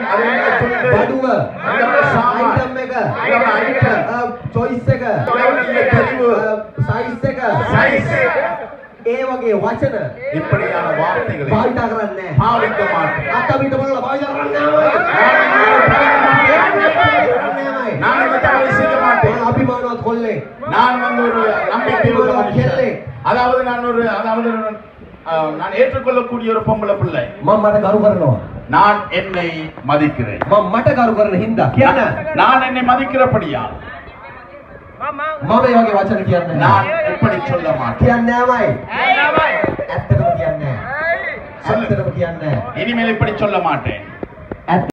அதில் உள்ள துண்டு බඩුව அதில் உள்ள சாமான் අයිටම් එක அதில் உள்ள item. චොයිස් එක அதில் உள்ள தெளிவு සයිස් එක சைஸ் ඒ වගේ වචන இப்படியான வார்த்தைகளை භාවිතා කරන්නේ නැහැ. பாவிக்க மாட்டேன் අත පිට බලලා භාවිතා කරන්නේ නැහැ. நான் இந்த தவறை செய்ய மாட்டேன் මම අභිමානවත් කොල්ලෙක්. நான் வந்து ஒரு நம்பிக்கை உள்ள மனுஷன் அதாவது நான் ஒரு அதாவது ஒரு, அஹ், நான் ஏற்றுக்கொள்ளக்கூடிய ஒரு பொம்பளை பிள்ளை මම මට කරු කරනවා. நான் என்னை மதிக்கிறேன் මම මට කරු කරන හින්දා කියන්න. நான் என்னை மதிக்கிறபடியா මම ඒ වගේ වචන කියන්නේ නැහැ. நான் இப்படி சொல்ல மாட்டேன் කියන්නේ නැමයි. ඇත්තටම කියන්නේ නැහැ. ඇත්තටම කියන්නේ නැහැ. இனிமேல் இப்படி சொல்ல மாட்டேன்